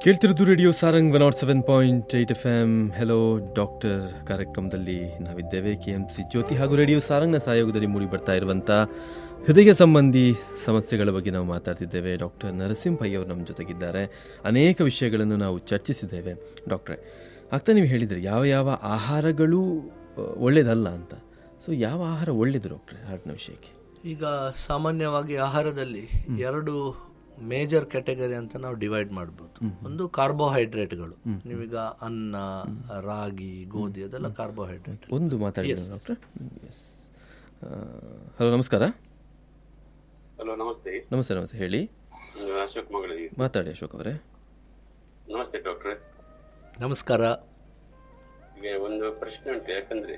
ಕೇಳ್ತಿರೋದು radio Sarang one nought seven point eight F M hello doctor ಕಾರ್ಯಕ್ರಮದಲ್ಲಿ ನಾವಿದ್ದೇವೆ K M C ಜ್ಯೋತಿ ಹಾಗೂ radio ಸಾರಂಗ್ನ ಸಹಯೋಗದಲ್ಲಿ ಮೂಡಿ ಬರ್ತಾ ಇರುವಂಥ ಹೃದಯ ಸಂಬಂಧಿ ಸಮಸ್ಯೆಗಳ ಬಗ್ಗೆ ನಾವು ಮಾತಾಡ್ತಿದ್ದೇವೆ ಡಾಕ್ಟರ್ ನರಸಿಂಹ ಪೈ ಅವರು ನಮ್ಮ ಜೊತೆಗಿದ್ದಾರೆ ಅನೇಕ ವಿಷಯಗಳನ್ನು ನಾವು ಚರ್ಚಿಸಿದ್ದೇವೆ ಡಾಕ್ಟ್ರೆ ಆಗ್ತಾ ನೀವು ಹೇಳಿದ್ರಿ ಯಾವ ಯಾವ ಆಹಾರಗಳು ಆ, ಒಳ್ಳೇದಲ್ಲ ಅಂತ ಸೊ ಯಾವ ಆಹಾರ ಒಳ್ಳೇದು ಡಾಕ್ಟ್ರೆ ಹಾರ್ಟ್ನ ವಿಷಯಕ್ಕೆ ಈಗ ಸಾಮಾನ್ಯವಾಗಿ ಆಹಾರದಲ್ಲಿ ಎರಡು ಮೇಜರ್ ಕ್ಯಾಟಗರಿ ಅಂತ ನಾವು ಡಿವೈಡ್ ಮಾಡ್ಬೋದು ಒಂದು ಕಾರ್ಬೋಹೈಡ್ರೇಟ್ಗಳು ನೀವೀಗ ಅನ್ನ ರಾಗಿ ಗೋಧಿ ಅದೆಲ್ಲ ಕಾರ್ಬೋಹೈಡ್ರೇಟ್ ಒಂದು ಮಾತಾಡಿದ್ರು ಡಾಕ್ಟ್ರೆ ಎಸ್ ಹಲೋ ನಮಸ್ಕಾರ ಹಲೋ ನಮಸ್ತೆ ನಮಸ್ತೆ ನಮಸ್ತೆ ಹೇಳಿ ನಾನು ಅಶೋಕ್ ಮಗಳಿಗೆ ಮಾತಾಡಿ ಅಶೋಕ್ ಅವರೇ ನಮಸ್ತೆ ಡಾಕ್ಟ್ರೆ ನಮಸ್ಕಾರ ಈಗ ಒಂದು ಪ್ರಶ್ನೆ ಉಂಟು ಯಾಕಂದ್ರೆ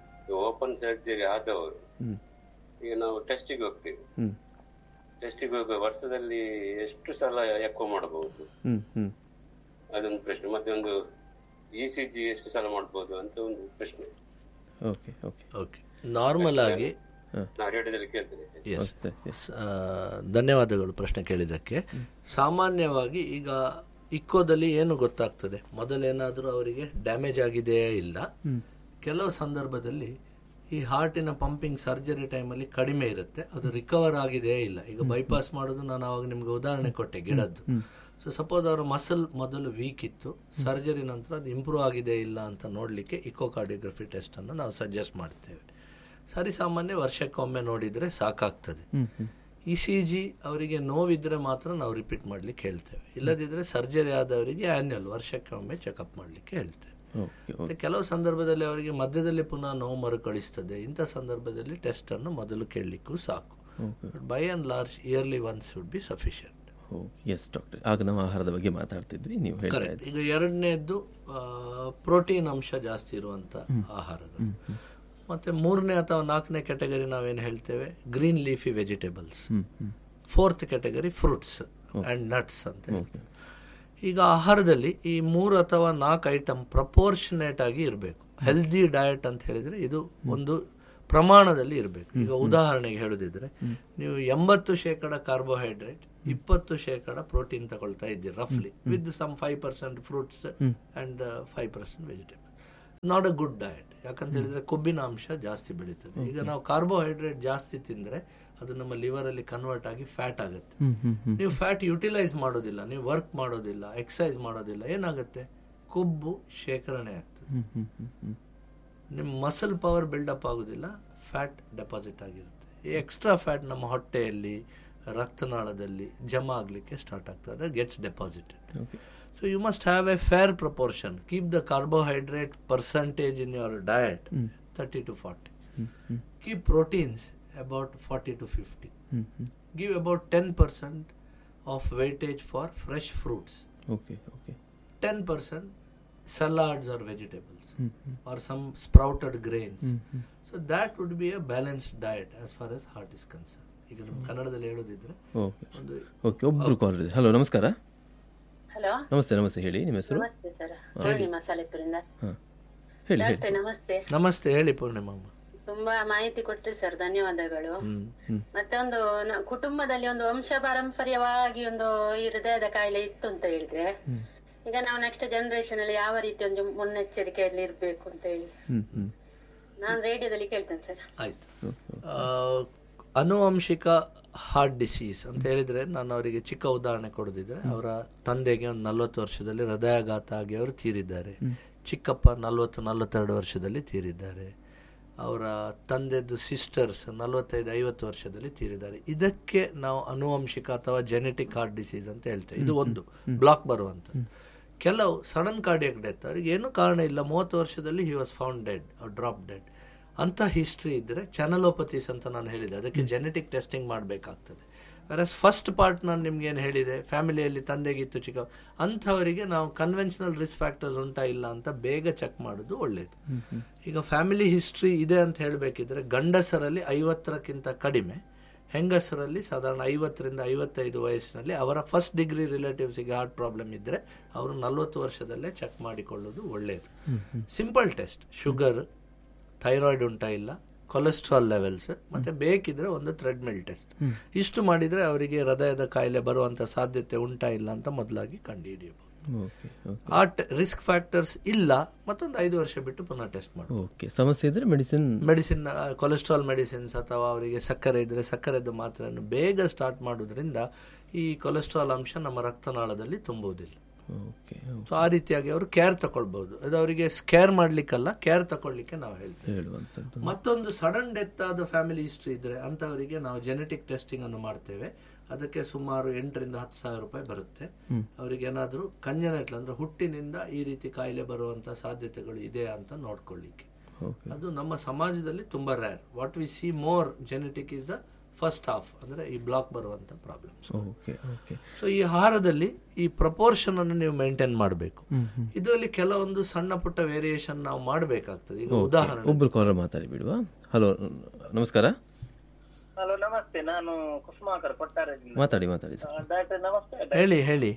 ಓಪನ್ ಸರ್ಜರಿ ಆದವರು ಹ್ಮ್. ಈಗ ನಾವು ಟೆಸ್ಟಿಗೆ ಹೋಗ್ತೇವೆ ಹ್ಮ್ ಟೆಸ್ಟಿಗೆ ಹೋಗುವ ವರ್ಷದಲ್ಲಿ ಎಷ್ಟು ಸಲ ಎಕೋ ಮಾಡಬಹುದು ಹ್ಮ್ ಹ್ಮ್ ಅದೊಂದು ಪ್ರಶ್ನೆ ಮತ್ತೆ ಒಂದು ಇ ಸಿ ಜಿ ಎಷ್ಟು ಸಲ ಮಾಡಬಹುದು ಅಂತ ಒಂದು ಪ್ರಶ್ನೆ ಓಕೆ ಓಕೆ ಓಕೆ ನಾರ್ಮಲ್ ಆಗಿ ನಾ ರೇಡಿಯೋದಲ್ಲಿ ಕೇಳ್ತೇನೆ Yes. ಓಕೆ ಎಸ್ ಆ, ಧನ್ಯವಾದಗಳು ಪ್ರಶ್ನೆ ಕೇಳಿದ್ದಕ್ಕೆ ಸಾಮಾನ್ಯವಾಗಿ ಈಗ ಇಕ್ಕೋದಲ್ಲಿ ಏನು ಗೊತ್ತಾಗ್ತದೆ ಮೊದಲೇನಾದರೂ ಅವರಿಗೆ ಡ್ಯಾಮೇಜ್ ಆಗಿದೆಯೇ ಇಲ್ಲ ಕೆಲವು ಸಂದರ್ಭದಲ್ಲಿ ಈ ಹಾರ್ಟಿನ ಪಂಪಿಂಗ್ ಸರ್ಜರಿ ಟೈಮಲ್ಲಿ ಕಡಿಮೆ ಇರುತ್ತೆ ಅದು ರಿಕವರ್ ಆಗಿದೆಯೇ ಇಲ್ಲ ಈಗ ಬೈಪಾಸ್ ಮಾಡೋದು ನಾನು ಅವಾಗ ನಿಮ್ಗೆ ಉದಾಹರಣೆ ಕೊಟ್ಟೆ ಗಿಡದ್ದು ಸೊ ಸಪೋಸ್ ಅವರ ಮಸಲ್ ಮೊದಲು ವೀಕ್ ಇತ್ತು ಸರ್ಜರಿ ನಂತರ ಅದು ಇಂಪ್ರೂವ್ ಆಗಿದೆ ಇಲ್ಲ ಅಂತ ನೋಡಲಿಕ್ಕೆ ಇಕೋಕಾರ್ಡಿಯೋಗ್ರಫಿ ಟೆಸ್ಟ್ ಅನ್ನು ನಾವು ಸಜೆಸ್ಟ್ ಮಾಡ್ತೇವೆ ಸರಿ ಸಾಮಾನ್ಯ ವರ್ಷಕ್ಕೊಮ್ಮೆ ನೋಡಿದರೆ ಸಾಕಾಗ್ತದೆ ಇ ಸಿ ಜಿ ಅವರಿಗೆ ನೋವಿದ್ರೆ ಮಾತ್ರ ನಾವು ರಿಪೀಟ್ ಮಾಡ್ಲಿಕ್ಕೆ ಹೇಳ್ತೇವೆ ಇಲ್ಲದಿದ್ರೆ ಸರ್ಜರಿ ಆದವರಿಗೆ ಆನ್ಯಲ್ ವರ್ಷಕ್ಕೆ ಒಮ್ಮೆ ಚೆಕಪ್ ಮಾಡ್ಲಿಕ್ಕೆ ಹೇಳ್ತೇವೆ ಓಕೆ ಮತ್ತೆ ಕೆಲವು ಸಂದರ್ಭದಲ್ಲಿ ಅವರಿಗೆ ಮಧ್ಯದಲ್ಲಿ ಪುನಃ ನೋವು ಮರುಕಳಿಸ್ತದೆ ಇಂಥ ಸಂದರ್ಭದಲ್ಲಿ ಟೆಸ್ಟ್ ಅನ್ನು ಮೊದಲು ಕೇಳಲಿಕ್ಕೂ ಸಾಕು by and large yearly once should be sufficient okay yes doctor ಆಗ ನಾವು ಆಹಾರದ ಬಗ್ಗೆ ಮಾತಾಡ್ತಿದ್ವಿ ನೀವು ಹೇಳ್ತಾ ಕರೆಕ್ಟ್ ಈಗ ಎರಡನೇದ್ದು ಪ್ರೋಟೀನ್ ಅಂಶ ಜಾಸ್ತಿ ಇರುವಂತ ಆಹಾರಗಳು ಮತ್ತೆ ಮೂರನೇ ಅಥವಾ ನಾಲ್ಕನೇ ಕ್ಯಾಟಗರಿ ನಾವೇನು ಹೇಳ್ತೇವೆ green leafy vegetables fourth category fruits and nuts ಅಂತ ಹೇಳ್ತೇವೆ ಈಗ ಆಹಾರದಲ್ಲಿ ಈ ಮೂರು ಅಥವಾ ನಾಲ್ಕು ಐಟಮ್ ಪ್ರಪೋರ್ಷನೇಟ್ ಆಗಿ ಇರಬೇಕು ಹೆಲ್ದಿ ಡಯಟ್ ಅಂತ ಹೇಳಿದ್ರೆ ಇದು ಒಂದು ಪ್ರಮಾಣದಲ್ಲಿ ಇರಬೇಕು ಈಗ ಉದಾಹರಣೆಗೆ ಹೇಳುದಿದ್ರೆ ನೀವು ಎಂಬತ್ತು ಶೇಕಡ ಕಾರ್ಬೋಹೈಡ್ರೇಟ್ ಇಪ್ಪತ್ತು ಶೇಕಡ ಪ್ರೋಟೀನ್ ತಗೊಳ್ತಾ ಇದ್ದೀರಿ ರಫ್ಲಿ with some five percent fruits and five percent vegetable not a good diet ಯಾಕಂತ ಹೇಳಿದ್ರೆ ಕೊಬ್ಬಿನ ಅಂಶ ಜಾಸ್ತಿ ಬೆಳೀತದೆ ಈಗ ನಾವು ಕಾರ್ಬೋಹೈಡ್ರೇಟ್ ಜಾಸ್ತಿ ತಿಂದ್ರೆ ಅದು ನಮ್ಮ ಲಿವರ್ ಅಲ್ಲಿ ಕನ್ವರ್ಟ್ ಆಗಿ ಫ್ಯಾಟ್ ಆಗುತ್ತೆ ನೀವು ಫ್ಯಾಟ್ ಯುಟಿಲೈಸ್ ಮಾಡೋದಿಲ್ಲ ನೀವು ವರ್ಕ್ ಮಾಡೋದಿಲ್ಲ ಎಕ್ಸಸೈಸ್ ಮಾಡೋದಿಲ್ಲ ಏನಾಗುತ್ತೆ ಕೊಬ್ಬು ಶೇಖರಣೆ ಆಗ್ತದೆ ನಿಮ್ಮ ಮಸಲ್ ಪವರ್ ಬಿಲ್ಡಪ್ ಆಗೋದಿಲ್ಲ ಫ್ಯಾಟ್ ಡೆಪಾಸಿಟ್ ಆಗಿರುತ್ತೆ ಈ ಎಕ್ಸ್ಟ್ರಾ ಫ್ಯಾಟ್ ನಮ್ಮ ಹೊಟ್ಟೆಯಲ್ಲಿ ರಕ್ತನಾಳದಲ್ಲಿ ಜಮಾ ಆಗಲಿಕ್ಕೆ ಸ್ಟಾರ್ಟ್ ಆಗ್ತದೆ gets deposited okay so you must have a fair proportion keep the carbohydrate percentage in your diet thirty to forty keep proteins about forty to fifty give about 10% of weightage for fresh fruits okay okay 10% salads or vegetables or some sprouted grains so that would be a balanced diet as far as heart is concerned ಈಗ ನಮ್ಮ ಕನ್ನಡದಲ್ಲಿ ಹೇಳೋದಿದ್ರೆ okay ಒಂದು okay ಒಬ್ರು ಕಾಲ್ ಇದೆ hello ನಮಸ್ಕಾರ hello ನಮಸ್ತೆ ನಮಸ್ತೆ ಹೇಳಿ ನಿಮ್ಮ ಹೆಸರು ನಮಸ್ತೆ ಸರ್ ಪೂರ್ಣಿಮಾ ಸಾಲೆತ್ತೂರಿಂದ ಹಾಂ ಹೇಳಿ ಹೇಳಿ ಡಾಕ್ಟ್ರೆ ನಮಸ್ತೆ ನಮಸ್ತೆ ಹೇಳಿ ಪೂರ್ಣಿಮಮ್ಮ ತುಂಬಾ ಮಾಹಿತಿ ಕೊಟ್ರಿ ಸರ್ ಧನ್ಯವಾದಗಳು ಮತ್ತೆ ಒಂದು ನ- ಕುಟುಂಬದಲ್ಲಿ ಒಂದು ವಂಶ ಪಾರಂಪರ್ಯವಾಗಿ ಒಂದು ಈ ಹೃದಯದ ಕಾಯಿಲೆ ಇತ್ತು ಅಂತ ಹೇಳಿದ್ರೆ ಈಗ ನಾವು ನೆಕ್ಸ್ಟ್ ಜನರೇಷನ್ ಅಲ್ಲಿ ಯಾವ ರೀತಿ ಒಂದು ಮುನ್ನೆಚ್ಚರಿಕೆಯಲ್ಲಿ ಇರ್ಬೇಕು ಅಂತ ಹೇಳಿ ಹ್ಞೂ ಹ್ಞೂ ನಾನು ರೇಡಿಯೋದಲ್ಲಿ ಕೇಳ್ತೇನೆ ಸರ್ ಆಯ್ತು ಆ, ಅನುವಂಶಿಕ ಹಾರ್ಟ್ ಡಿಸೀಸ್ ಅಂತ ಹೇಳಿದ್ರೆ ನಾನು ಅವರಿಗೆ ಚಿಕ್ಕ ಉದಾಹರಣೆ ಕೊಡೋದಿದ್ರೆ ಅವರ ತಂದೆಗೆ ಒಂದು ನಲ್ವತ್ತು ವರ್ಷದಲ್ಲಿ ಹೃದಯಾಘಾತ ಆಗಿ ಅವರು ತೀರಿದ್ದಾರೆ ಚಿಕ್ಕಪ್ಪ ನಲ್ವತ್ತು ನಲ್ವತ್ತೆರಡು ವರ್ಷದಲ್ಲಿ ತೀರಿದ್ದಾರೆ ಅವರ ತಂದೆದು ಸಿಸ್ಟರ್ಸ್ ನಲವತ್ತೈದು ಐವತ್ತು ವರ್ಷದಲ್ಲಿ ತೀರಿದ್ದಾರೆ ಇದಕ್ಕೆ ನಾವು ಅನುವಂಶಿಕ ಅಥವಾ ಜೆನೆಟಿಕ್ ಹಾರ್ಟ್ ಡಿಸೀಸ್ ಅಂತ ಹೇಳ್ತೇವೆ ಇದು ಒಂದು ಬ್ಲಾಕ್ ಬರುವಂಥದ್ದು ಕೆಲವು ಸಡನ್ ಕಾರ್ಡಿಯಕ್ ಡೆತ್ ಅವ್ರಿಗೆ ಏನು ಕಾರಣ ಇಲ್ಲ ಮೂವತ್ತು ವರ್ಷದಲ್ಲಿ he was found dead drop dead ಅಂತ ಹಿಸ್ಟ್ರಿ ಇದ್ರೆ ಚಾನಲೋಪತೀಸ್ ಅಂತ ನಾನು ಹೇಳಿದೆ ಅದಕ್ಕೆ ಜೆನೆಟಿಕ್ ಟೆಸ್ಟಿಂಗ್ ಮಾಡಬೇಕಾಗ್ತದೆ ವೆರಸ್ ಫಸ್ಟ್ ಪಾರ್ಟ್ ನಾನು ನಿಮ್ಗೆ ಏನು ಹೇಳಿದೆ ಫ್ಯಾಮಿಲಿಯಲ್ಲಿ ತಂದೆಗಿತ್ತು ಚಿಕ್ಕ ಅಂಥವರಿಗೆ ನಾವು ಕನ್ವೆನ್ಷನಲ್ ರಿಸ್ಕ್ ಫ್ಯಾಕ್ಟರ್ಸ್ ಉಂಟಾ ಇಲ್ಲ ಅಂತ ಬೇಗ ಚೆಕ್ ಮಾಡೋದು ಒಳ್ಳೆಯದು ಈಗ ಫ್ಯಾಮಿಲಿ ಹಿಸ್ಟ್ರಿ ಇದೆ ಅಂತ ಹೇಳಬೇಕಿದ್ರೆ ಗಂಡಸರಲ್ಲಿ ಐವತ್ತರಕ್ಕಿಂತ ಕಡಿಮೆ ಹೆಂಗಸರಲ್ಲಿ ಸಾಧಾರಣ ಐವತ್ತರಿಂದ ಐವತ್ತೈದು ವಯಸ್ಸಿನಲ್ಲಿ ಅವರ ಫಸ್ಟ್ ಡಿಗ್ರಿ ರಿಲೇಟಿವ್ಸಿಗೆ ಹಾರ್ಟ್ ಪ್ರಾಬ್ಲಮ್ ಇದ್ದರೆ ಅವರು ನಲವತ್ತು ವರ್ಷದಲ್ಲೇ ಚೆಕ್ ಮಾಡಿಕೊಳ್ಳೋದು ಒಳ್ಳೆಯದು ಸಿಂಪಲ್ ಟೆಸ್ಟ್ ಶುಗರ್ ಥೈರಾಯ್ಡ್ ಉಂಟಾ ಇಲ್ಲ ಕೊಲೆಸ್ಟ್ರಾಲ್ ಲೆವೆಲ್ಸ್ ಮತ್ತೆ ಬೇಕಿದ್ರೆ ಒಂದು ಥ್ರೆಡ್ಮಿಲ್ ಟೆಸ್ಟ್ ಇಷ್ಟು ಮಾಡಿದ್ರೆ ಅವರಿಗೆ ಹೃದಯದ ಕಾಯಿಲೆ ಬರುವಂತ ಸಾಧ್ಯತೆ ಉಂಟಾ ಇಲ್ಲ ಅಂತ ಮೊದಲಾಗಿ ಕಂಡುಹಿಡಿಯಬಹುದು ಓಕೆ ಓಕೆ ಆ ರಿಸ್ಕ್ ಫ್ಯಾಕ್ಟರ್ಸ್ ಇಲ್ಲ ಮತ್ತೊಂದು ಐದು ವರ್ಷ ಬಿಟ್ಟು ಪುನಃ ಟೆಸ್ಟ್ ಮಾಡಿ ಓಕೆ ಸಮಸ್ಯೆ ಇದ್ರೆ ಮೆಡಿಸಿನ್ ಮೆಡಿಸಿನ್ ಕೊಲೆಸ್ಟ್ರಾಲ್ ಮೆಡಿಸಿನ್ಸ್ ಅಥವಾ ಅವರಿಗೆ ಸಕ್ಕರೆ ಇದ್ರೆ ಸಕ್ಕರೆದ್ದು ಮಾತ್ರೆಯನ್ನು ಬೇಗ ಸ್ಟಾರ್ಟ್ ಮಾಡೋದ್ರಿಂದ ಈ ಕೊಲೆಸ್ಟ್ರಾಲ್ ಅಂಶ ನಮ್ಮ ರಕ್ತನಾಳದಲ್ಲಿ ತುಂಬುವುದಿಲ್ಲ ಓಕೆ ಸೊ ಆ ರೀತಿಯಾಗಿ ಅವರು ಕೇರ್ ತಗೊಳ್ಬಹುದು ಅದು ಅವರಿಗೆ ಸ್ಕೇರ್ ಮಾಡ್ಲಿಕ್ಕಲ್ಲ ಕೇರ್ ತಗೊಳ್ಳಿಕ್ಕೆ ನಾವು ಹೇಳ್ತೇವೆ ಹೇಳುವಂಥದ್ದು ಮತ್ತೊಂದು ಸಡನ್ ಡೆತ್ ಆದ ಫ್ಯಾಮಿಲಿ ಹಿಸ್ಟ್ರಿ ಇದ್ರೆ ಅಂತವರಿಗೆ ನಾವು ಜೆನೆಟಿಕ್ ಟೆಸ್ಟಿಂಗ್ ಅನ್ನು ಮಾಡ್ತೇವೆ ಅದಕ್ಕೆ ಸುಮಾರು ಎಂಟರಿಂದ ಹತ್ತು ಸಾವಿರ ರೂಪಾಯಿ ಬರುತ್ತೆ ಅವರಿಗೆ ಏನಾದರೂ ಕಂಜನೆಟ್ಲ್ ಅಂದ್ರೆ ಹುಟ್ಟಿನಿಂದ ಈ ರೀತಿ ಕಾಯಿಲೆ ಬರುವಂತ ಸಾಧ್ಯತೆಗಳು ಇದೆ ಅಂತ ನೋಡ್ಕೊಳ್ಳಿಕ್ಕೆ ಓಕೆ ಅದು ನಮ್ಮ ಸಮಾಜದಲ್ಲಿ ತುಂಬಾ rare what we see more genetic is the first half ಅಂದ್ರೆ ಈ ಬ್ಲಾಕ್ ಬರುವಂತ ಪ್ರಾಬ್ಲಮ್ಸ್ ಓಕೆ ಓಕೆ ಸೊ ಈ ಆಹಾರದಲ್ಲಿ ಈ ಪ್ರಪೋರ್ಷನ್ ಅನ್ನು ನೀವು ಮೇಂಟೈನ್ ಮಾಡಬೇಕು ಇದರಲ್ಲಿ ಕೆಲವೊಂದು ಸಣ್ಣ ಪುಟ್ಟ ವೇರಿಯೇಷನ್ ನಾವು ಮಾಡಬೇಕಾಗ್ತದೆ ಈಗ ಉದಾಹರಣೆ ಒಬ್ರು ಕಾಲರ್ ಮಾತಾಡಿ ಬಿಡುವ ಹಲೋ ನಮಸ್ಕಾರ ಹಲೋ ನಮಸ್ತೆ ನಾನು ಕುಸುಮಾಕರ್ ಕೊಟ್ಟಾರದಿಂದ ಮಾತಾಡಿ ಮಾತಾಡಿ ಸರ್ ಡಾಕ್ಟರ್ ನಮಸ್ತೆ ಹೇಳಿ ಹೇಳಿ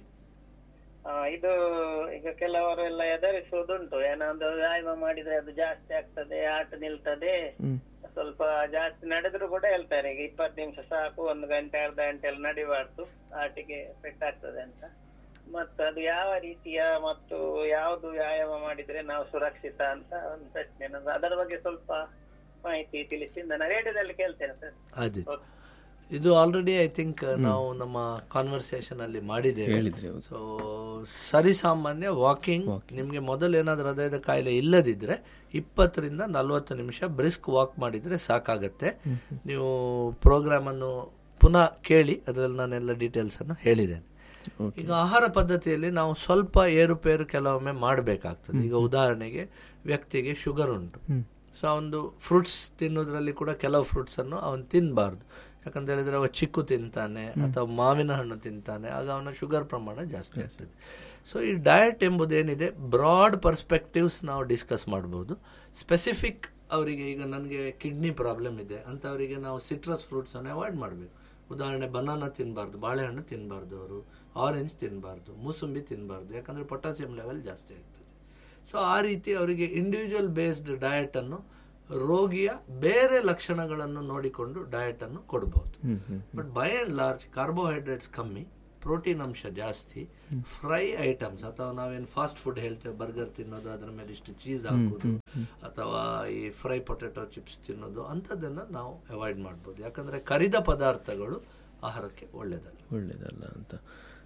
ಆ, ಇದು ಈಗ ಕೆಲವರು ಎಲ್ಲ ಎದುರಿಸುವುದುಂಟು ಏನಾದ್ರು ವ್ಯಾಯಾಮ ಮಾಡಿದ್ರೆ ಅದು ಜಾಸ್ತಿ ಆಗ್ತದೆ ಆಟ ನಿಲ್ತದೆ ಸ್ವಲ್ಪ ಜಾಸ್ತಿ ನಡೆದ್ರು ಕೂಡ ಹೇಳ್ತಾರೆ ಈಗ ಇಪ್ಪತ್ತು ನಿಮಿಷ ಸಾಕು ಒಂದು ಗಂಟೆ ಅರ್ಧ ಗಂಟೆ ಎಲ್ಲ ನಡಿಬಾರ್ದು ಆಟಿಗೆ ಪೆಟ್ಟಾಗ್ತದೆ ಅಂತ ಮತ್ತು ಅದು ಯಾವ ರೀತಿಯ ಮತ್ತು ಯಾವುದು ವ್ಯಾಯಾಮ ಮಾಡಿದ್ರೆ ನಾವು ಸುರಕ್ಷಿತ ಅಂತ ಒಂದು ಪ್ರಶ್ನೆ ನನ್ನದು. ಅದರ ಬಗ್ಗೆ ಸ್ವಲ್ಪ ಮಾಹಿತಿ ತಿಳಿಸಿ ನಾನು ರೇಡಿಯೋದಲ್ಲಿ ಕೇಳ್ತೇನೆ ಸರ್ ಅದೇ ಇದು ಆಲ್ರೆಡಿ ಐ ಥಿಂಕ್ ನಾವು ನಮ್ಮ ಕಾನ್ವರ್ಸೇಷನ್ ಅಲ್ಲಿ ಮಾಡಿದ್ದೇವೆ ಹೇಳಿದ್ರಿ ಹೌದು. ಸೊ ಸರಿಸಾಮಾನ್ಯ ವಾಕಿಂಗ್ ನಿಮ್ಗೆ ಮೊದಲು ಏನಾದ್ರೂ ಹೃದಯದ ಕಾಯಿಲೆ ಇಲ್ಲದಿದ್ರೆ ಇಪ್ಪತ್ತರಿಂದ ನಲವತ್ತು ನಿಮಿಷ ಬ್ರಿಸ್ಕ್ ವಾಕ್ ಮಾಡಿದ್ರೆ ಸಾಕಾಗತ್ತೆ ನೀವು ಪ್ರೋಗ್ರಾಮ್ ಅನ್ನು ಪುನಃ ಕೇಳಿ ಅದರಲ್ಲಿ ನಾನೆಲ್ಲ ಡೀಟೇಲ್ಸ್ ಅನ್ನು ಹೇಳಿದ್ದೇನೆ ಈಗ ಆಹಾರ ಪದ್ಧತಿಯಲ್ಲಿ ನಾವು ಸ್ವಲ್ಪ ಏರುಪೇರು ಕೆಲವೊಮ್ಮೆ ಮಾಡಬೇಕಾಗ್ತದೆ ಈಗ ಉದಾಹರಣೆಗೆ ವ್ಯಕ್ತಿಗೆ ಶುಗರ್ ಉಂಟು ಸೊ ಅವನು ಫ್ರೂಟ್ಸ್ ತಿನ್ನೋದ್ರಲ್ಲಿ ಕೂಡ ಕೆಲವು ಫ್ರೂಟ್ಸ್ ಅನ್ನು ಅವನು ತಿನ್ನಬಾರ್ದು ಯಾಕಂತ ಹೇಳಿದ್ರೆ ಅವ ಚಿಕ್ಕು ತಿಂತಾನೆ ಅಥವಾ ಮಾವಿನ ಹಣ್ಣು ತಿಂತಾನೆ ಆಗ ಅವನ ಶುಗರ್ ಪ್ರಮಾಣ ಜಾಸ್ತಿ ಆಗ್ತದೆ ಸೊ ಈ ಡಯಟ್ ಎಂಬುದೇನಿದೆ ಬ್ರಾಡ್ ಪರ್ಸ್ಪೆಕ್ಟಿವ್ಸ್ ನಾವು ಡಿಸ್ಕಸ್ ಮಾಡ್ಬೋದು ಸ್ಪೆಸಿಫಿಕ್ ಅವರಿಗೆ ಈಗ ನನಗೆ ಕಿಡ್ನಿ ಪ್ರಾಬ್ಲಮ್ ಇದೆ ಅಂತವರಿಗೆ ನಾವು ಸಿಟ್ರಸ್ ಫ್ರೂಟ್ಸ್ ಅನ್ನು ಅವಾಯ್ಡ್ ಮಾಡಬೇಕು ಉದಾಹರಣೆ ಬನಾನಾ ತಿನ್ನಬಾರ್ದು ಬಾಳೆಹಣ್ಣು ತಿನ್ನಬಾರ್ದು ಅವರು ಆರೆಂಜ್ ತಿನ್ನಬಾರ್ದು ಮೂಸಂಬಿ ತಿನ್ನಬಾರ್ದು ಯಾಕಂದ್ರೆ ಪೊಟ್ಯಾಸಿಯಂ ಲೆವೆಲ್ ಜಾಸ್ತಿ ಆಗ್ತದೆ ಸೊ ಆ ರೀತಿ ಅವರಿಗೆ ಇಂಡಿವಿಜುವಲ್ ಬೇಸ್ಡ್ ಡಯಟ್ ಅನ್ನು ರೋಗಿಯ ಬೇರೆ ಲಕ್ಷಣಗಳನ್ನು ನೋಡಿಕೊಂಡು ಡಯಟ್ ಅನ್ನು ಕೊಡಬಹುದು but by and large carbohydrates ಕಮ್ಮಿ ಪ್ರೋಟೀನ್ ಅಂಶ ಜಾಸ್ತಿ ಫ್ರೈ ಐಟಮ್ಸ್ ಅಥವಾ ನಾವೇನು ಫಾಸ್ಟ್ ಫುಡ್ ಹೇಳ್ತೇವೆ ಬರ್ಗರ್ ತಿನ್ನೋದು ಅದರ ಮೇಲೆ ಇಷ್ಟು ಚೀಸ್ ಹಾಕೋದು ಅಥವಾ ಈ ಫ್ರೈ ಪೊಟೆಟೊ ಚಿಪ್ಸ್ ತಿನ್ನೋದು ಅಂಥದ್ದನ್ನ ನಾವು ಅವಾಯ್ಡ್ ಮಾಡ್ಬೋದು ಯಾಕಂದ್ರೆ ಕರಿದ ಪದಾರ್ಥಗಳು ಆಹಾರಕ್ಕೆ ಒಳ್ಳೆಯದಲ್ಲ ಒಳ್ಳೇದಲ್ಲ ಅಂತ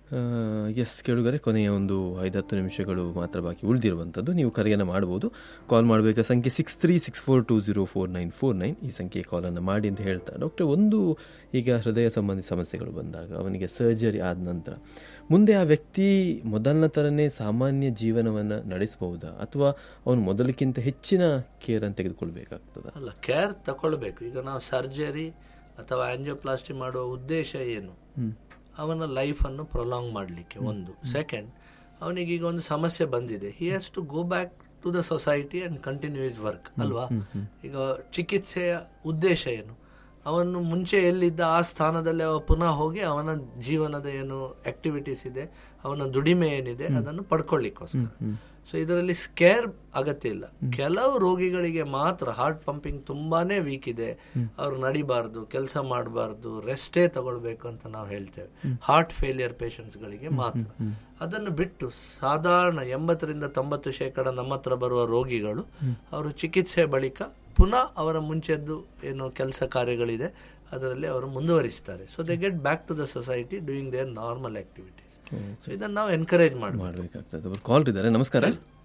ಎಸ್ ಕೇಳುಗರೆ ಕೊನೆಯ ಒಂದು ಐದತ್ತು ನಿಮಿಷಗಳು ಮಾತ್ರ ಬಾಕಿ ಉಳಿದಿರುವಂಥದ್ದು ನೀವು ಕರೆಯನ್ನು ಮಾಡ್ಬೋದು ಕಾಲ್ ಮಾಡಬೇಕಾದ ಸಂಖ್ಯೆ six three six four two zero four nine four nine ಈ ಸಂಖ್ಯೆ ಕಾಲನ್ನು ಮಾಡಿ ಅಂತ ಹೇಳ್ತಾ ಡಾಕ್ಟರ್ ಒಂದು ಈಗ ಹೃದಯ ಸಂಬಂಧಿ ಸಮಸ್ಯೆಗಳು ಬಂದಾಗ ಅವನಿಗೆ ಸರ್ಜರಿ ಆದ ನಂತರ ಮುಂದೆ ಆ ವ್ಯಕ್ತಿ ಮೊದಲನ ಥರನೇ ಸಾಮಾನ್ಯ ಜೀವನವನ್ನು ನಡೆಸಬಹುದಾ ಅಥವಾ ಅವನು ಮೊದಲಕ್ಕಿಂತ ಹೆಚ್ಚಿನ ಕೇರನ್ನು ತೆಗೆದುಕೊಳ್ಬೇಕಾಗ್ತದ ಅಲ್ಲ ಕೇರ್ ತಗೊಳ್ಬೇಕು ಈಗ ನಾವು ಸರ್ಜರಿ ಅಥವಾ ಆಂಜಿಯೋಪ್ಲಾಸ್ಟಿ ಮಾಡುವ ಉದ್ದೇಶ ಏನು ಅವನ ಲೈಫ್ ಅನ್ನು ಪ್ರೊಲಾಂಗ್ ಮಾಡಲಿಕ್ಕೆ ಒಂದು ಸೆಕೆಂಡ್ ಅವನಿಗೆ ಈಗ ಒಂದು ಸಮಸ್ಯೆ ಬಂದಿದೆ he has to go back to the society and continue is work ಅಲ್ವಾ ಈಗ ಚಿಕಿತ್ಸೆಯ ಉದ್ದೇಶ ಏನು ಅವನು ಮುಂಚೆ ಎಲ್ಲಿದ್ದ ಆ ಸ್ಥಾನದಲ್ಲಿ ಅವ ಪುನಃ ಹೋಗಿ ಅವನ ಜೀವನದ ಏನು ಆಕ್ಟಿವಿಟೀಸ್ ಇದೆ ಅವನ ದುಡಿಮೆ ಏನಿದೆ ಅದನ್ನು ಪಡ್ಕೊಳ್ಳಿಕ್ಕೋಸ್ಕರ ಸೊ ಇದರಲ್ಲಿ ಸ್ಕೇರ್ ಅಗತ್ಯ ಇಲ್ಲ ಕೆಲವು ರೋಗಿಗಳಿಗೆ ಮಾತ್ರ ಹಾರ್ಟ್ ಪಂಪಿಂಗ್ ತುಂಬಾನೇ ವೀಕ್ ಇದೆ ಅವ್ರು ನಡಿಬಾರ್ದು ಕೆಲಸ ಮಾಡಬಾರ್ದು ರೆಸ್ಟೇ ತಗೊಳ್ಬೇಕು ಅಂತ ನಾವು ಹೇಳ್ತೇವೆ ಹಾರ್ಟ್ ಫೇಲಿಯರ್ ಗಳಿಗೆ ಮಾತ್ರ ಅದನ್ನು ಬಿಟ್ಟು ಸಾಧಾರಣ ಎಂಬತ್ತರಿಂದ ತೊಂಬತ್ತು ಶೇಕಡ ನಮ್ಮ ಹತ್ರ ಬರುವ ರೋಗಿಗಳು ಅವರು ಚಿಕಿತ್ಸೆ ಬಳಿಕ ಪುನಃ ಅವರ ಮುಂಚೆದ್ದು ಏನು ಕೆಲಸ ಕಾರ್ಯಗಳಿದೆ ಅದರಲ್ಲಿ ಅವರು ಮುಂದುವರಿಸ್ತಾರೆ so they get back to the society doing their normal activities so ಇದನ್ನು ನಾವು ಎನ್ಕರೇಜ್ ಮಾಡಬೇಕು ಮಾಡಬೇಕಾಗ್ತದೆ ಒಬ್ರು ಕಾಲ್ ಇದ್ದಾರೆ ನಮಸ್ಕಾರ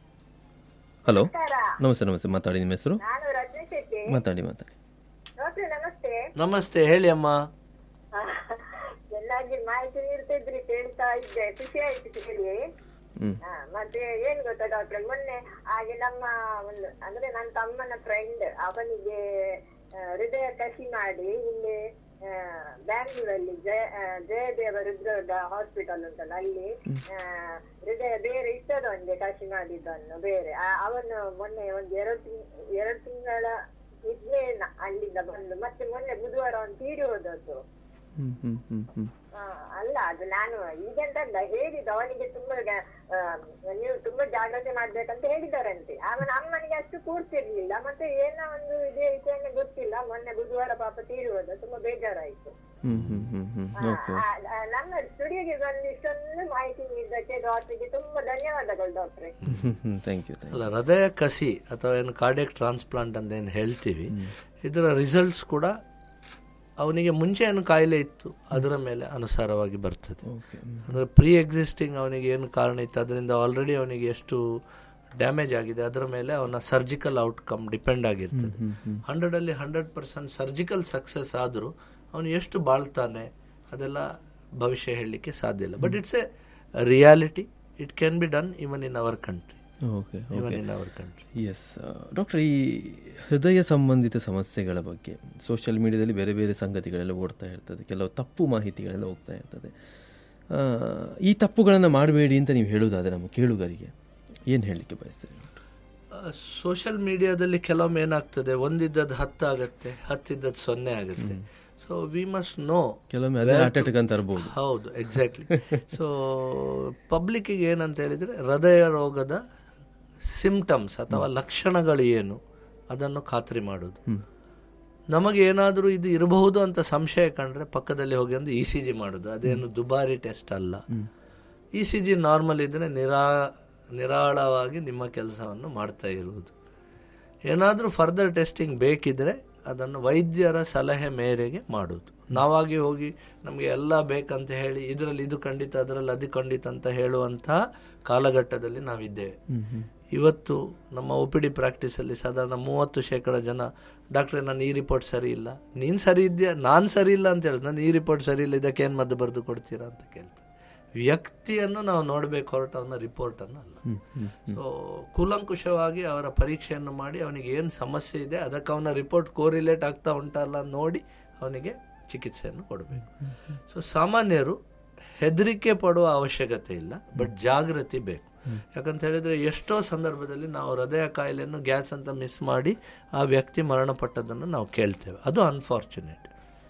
ಹಲೋ ನಮಸ್ತೆ ನಮಸ್ತೆ ಮಾತಾಡಿ ನಿಮ್ಮ ಹೆಸರು ನಾನು ರಜನಿ ಶೆಟ್ಟಿ ಮಾತಾಡಿ ಮಾತಾಡಿ ಡಾಕ್ಟ್ರೆ ನಮಸ್ತೆ ನಮಸ್ತೆ ಹೇಳಿ ಅಮ್ಮ ಚೆನ್ನಾಗಿ ಮಾಹಿತಿ ನೀಡ್ತಿದ್ರಿ ಕೇಳ್ತಾ ಇದ್ದೆ ಖುಷಿ ಆಯ್ತು ಕೇಳಿ ಹ್ಮ್ ಹಾ, ಮತ್ತೆ ಏನ್ ಗೊತ್ತಾ ಡಾಕ್ಟ್ರೆ ಮೊನ್ನೆ ಹಾಗೆ ನಮ್ಮ ಒಂದು ಅಂದ್ರೆ ನನ್ನ ತಮ್ಮನ ಫ್ರೆಂಡ್ ಅವನಿಗೆ ಆ, ಹೃದಯ ಕಸಿ ಮಾಡಿ ಇಲ್ಲಿ ಆ, ಬ್ಯಾಂಗ್ಳೂರಲ್ಲಿ ಜಯ ಆ, ಜಯದೇವ ಹೃದಯದ ಹಾಸ್ಪಿಟಲ್ ಉಂಟಲ್ಲ ಅಲ್ಲಿ ಆ, ಹೃದಯ ಬೇರೆ ಇಟ್ಟದ್ದು ಅವನಿಗೆ ಕಸಿ ಮಾಡಿದ್ದನ್ನು ಬೇರೆ ಆ, ಅವನು ಮೊನ್ನೆ ಒಂದು ಎರಡು ತಿಂಗ್ ಎರಡು ತಿಂಗಳ ಇದ್ನೇ ನ- ಅಲ್ಲಿಂದ ಬಂದು ಮತ್ತೆ ಮೊನ್ನೆ ಬುಧವಾರ ಅವನು ತೀರಿ ಹೋದದ್ದು ಹ್ಮ್ ಹ್ಮ್ ಹ್ಮ್ ಹ್ಮ್ ಆ, ಅಲ್ಲ ಅದು ನಾನು ಈಗಂತಲ್ಲ ಹೇಳಿದ್ದು ಅವನಿಗೆ ತುಂಬಾ ಗ- ಆ, ನೀವು ತುಂಬಾ ಜಾಗ್ರತೆ ಮಾಡ್ಬೇಕಂತ ಹೇಳಿದಾರಂತೆ ಅವನ ಅಮ್ಮನಿಗೆ ಅಷ್ಟು ಕೂರ್ತಿರ್ಲಿಲ್ಲ ಮತ್ತೆ ಏನೋ ಒಂದು ಇದೇ ವಿಷಯನೇ ಗೊತ್ತಿಲ್ಲ ಮೊನ್ನೆ ಬುಧವಾರ ಪಾಪ ತೀರಿ ಹೋದ ತುಂಬಾ ಬೇಜಾರಾಯ್ತು ಹ್ಮ್ ಹ್ಮ್ ಹ್ಮ್ ಹ್ಮ್ ಓಕೆ ಆ, ಆ, ನಮ್ಮ ಸ್ಟುಡಿಯೋಗೆ ಬಂದು ಇಷ್ಟೊಂದು ಮಾಹಿತಿ ನೀಡಿದ್ದಕ್ಕೆ ಡಾಕ್ಟರ್ಗೆ ತುಂಬಾ ಧನ್ಯವಾದಗಳು ಡಾಕ್ಟ್ರೆ hmm hmm thank you thank ಅಲ್ಲ ಹೃದಯ ಕಸಿ ಅಥವಾ ಏನು ಕಾರ್ಡಿಯಕ್ ಟ್ರಾನ್ಸ್ಪ್ಲಾಂಟ್ ಅಂತ ಏನು ಹೇಳ್ತೀವಿ ಇದರ ರಿಸಲ್ಟ್ಸ್ ಕೂಡ ಅವನಿಗೆ ಮುಂಚೆ ಏನು ಕಾಯಿಲೆ ಇತ್ತು ಅದರ ಮೇಲೆ ಅನುಸಾರವಾಗಿ ಬರ್ತದೆ ಓಕೆ ಅಂದರೆ ಪ್ರೀ ಎಕ್ಸಿಸ್ಟಿಂಗ್ ಅವನಿಗೆ ಏನು ಕಾರಣ ಇತ್ತು ಅದರಿಂದ ಆಲ್ರೆಡಿ ಅವನಿಗೆ ಎಷ್ಟು ಡ್ಯಾಮೇಜ್ ಆಗಿದೆ ಅದರ ಮೇಲೆ ಅವನ ಸರ್ಜಿಕಲ್ ಔಟ್ಕಮ್ ಡಿಪೆಂಡ್ ಆಗಿರ್ತದೆ ಹಂಡ್ರೆಡ್ ಅಲ್ಲಿ ಹಂಡ್ರೆಡ್ ಪರ್ಸೆಂಟ್ ಸರ್ಜಿಕಲ್ ಸಕ್ಸಸ್ ಆದರೂ ಅವನು ಎಷ್ಟು ಬಾಳ್ತಾನೆ ಅದೆಲ್ಲ ಭವಿಷ್ಯ ಹೇಳಲಿಕ್ಕೆ ಸಾಧ್ಯ ಇಲ್ಲ but it's a reality it can be done even in our country okay even in our country yes doctor ಈ ಹೃದಯ ಸಂಬಂಧಿತ ಸಮಸ್ಯೆಗಳ ಬಗ್ಗೆ ಸೋಷಿಯಲ್ ಮೀಡಿಯಾದಲ್ಲಿ ಬೇರೆ ಬೇರೆ ಸಂಗತಿಗಳೆಲ್ಲ ಓಡ್ತಾ ಇರ್ತದೆ ಕೆಲವು ತಪ್ಪು ಮಾಹಿತಿಗಳೆಲ್ಲ ಹೋಗ್ತಾ ಇರ್ತದೆ ಆ, ಈ ತಪ್ಪುಗಳನ್ನು ಮಾಡಬೇಡಿ ಅಂತ ನೀವು ಹೇಳುವುದಾದ್ರೆ ನಮ್ಮ ಕೇಳುಗರಿಗೆ ಏನು ಹೇಳಲಿಕ್ಕೆ ಬಯಸ್ತೀರಿ ಸೋಷಿಯಲ್ ಮೀಡಿಯಾದಲ್ಲಿ ಕೆಲವೊಮ್ಮೆ ಏನಾಗ್ತದೆ ಒಂದಿದ್ದದ್ದು ಹತ್ತು ಆಗತ್ತೆ ಹತ್ತಿದ್ದದ್ದು ಸೊನ್ನೆ ಆಗುತ್ತೆ ಸೊ ವಿ ಮಸ್ಟ್ ನೋ ಕೆಲವೊಮ್ಮೆ ಅದೇ ಹಾರ್ಟ್ ಅಟ್ಯಾಕ್ ಅಂತ ಇರ್ಬೋದು ಹೌದು ಎಕ್ಸಾಕ್ಟ್ಲಿ ಸೊ ಪಬ್ಲಿಕ್ಕಿಗೆ ಏನಂತ ಹೇಳಿದ್ರೆ ಹೃದಯ ರೋಗದ ಸಿಂಪ್ಟಮ್ಸ್ ಅಥವಾ ಲಕ್ಷಣಗಳು ಏನು ಅದನ್ನು ಖಾತ್ರಿ ಮಾಡೋದು ನಮಗೆ ಏನಾದರೂ ಇದು ಇರಬಹುದು ಅಂತ ಸಂಶಯ ಕಂಡ್ರೆ ಪಕ್ಕದಲ್ಲಿ ಹೋಗಿ ಒಂದು ಇ ಸಿ ಜಿ ಮಾಡೋದು ಅದೇನು ದುಬಾರಿ ಟೆಸ್ಟ್ ಅಲ್ಲ ಇ ಸಿ ಜಿ ನಾರ್ಮಲ್ ಇದ್ರೆ ನಿರಾ ನಿರಾಳವಾಗಿ ನಿಮ್ಮ ಕೆಲಸವನ್ನು ಮಾಡ್ತಾ ಇರುವುದು ಏನಾದರೂ ಫರ್ದರ್ ಟೆಸ್ಟಿಂಗ್ ಬೇಕಿದ್ರೆ ಅದನ್ನು ವೈದ್ಯರ ಸಲಹೆ ಮೇರೆಗೆ ಮಾಡುವುದು ನಾವಾಗಿ ಹೋಗಿ ನಮಗೆ ಎಲ್ಲ ಬೇಕಂತ ಹೇಳಿ ಇದರಲ್ಲಿ ಇದು ಖಂಡಿತ ಅದರಲ್ಲಿ ಅದು ಖಂಡಿತ ಅಂತ ಹೇಳುವಂತಹ ಕಾಲಘಟ್ಟದಲ್ಲಿ ನಾವಿದ್ದೇವೆ ಇವತ್ತು ನಮ್ಮ ಒ ಪಿ ಡಿ ಪ್ರಾಕ್ಟೀಸಲ್ಲಿ ಸಾಧಾರಣ ಮೂವತ್ತು ಶೇಕಡ ಜನ ಡಾಕ್ಟ್ರೆ ನಾನು ಈ ರಿಪೋರ್ಟ್ ಸರಿ ಇಲ್ಲ ನೀನು ಸರಿ ಇದೆಯಾ ನಾನು ಸರಿ ಇಲ್ಲ ಅಂತ ಹೇಳಿದ್ ನಾನು ಈ ರಿಪೋರ್ಟ್ ಸರಿ ಇಲ್ಲ ಇದಕ್ಕೆ ಏನು ಮದ್ದು ಬರೆದು ಕೊಡ್ತೀರಾ ಅಂತ ಕೇಳ್ತಾರೆ ವ್ಯಕ್ತಿಯನ್ನು ನಾವು ನೋಡಬೇಕು ಹೊರಟು ಅವನ ರಿಪೋರ್ಟನ್ನು ಅಲ್ಲ ಸೊ ಕೂಲಂಕುಷವಾಗಿ ಅವರ ಪರೀಕ್ಷೆಯನ್ನು ಮಾಡಿ ಅವನಿಗೆ ಏನು ಸಮಸ್ಯೆ ಇದೆ ಅದಕ್ಕೆ ಅವನ ರಿಪೋರ್ಟ್ ಕೋರಿಲೇಟ್ ಆಗ್ತಾ ಉಂಟಲ್ಲ ನೋಡಿ ಅವನಿಗೆ ಚಿಕಿತ್ಸೆಯನ್ನು ಕೊಡಬೇಕು ಸೊ ಸಾಮಾನ್ಯರು ಹೆದರಿಕೆ ಪಡುವ ಅವಶ್ಯಕತೆ ಇಲ್ಲ ಬಟ್ ಜಾಗೃತಿ ಬೇಕು ಯಾಕಂತ ಹೇಳಿದ್ರೆ ಎಷ್ಟೋ ಸಂದರ್ಭದಲ್ಲಿ ನಾವು ಹೃದಯ ಕಾಯಿಲೆಯನ್ನು ಗ್ಯಾಸ್ ಅಂತ ಮಿಸ್ ಮಾಡಿ ಆ ವ್ಯಕ್ತಿ ಮರಣಪಟ್ಟದನ್ನು ನಾವು ಕೇಳ್ತೇವೆ ಅದು ಅನ್ಫಾರ್ಚುನೇಟ್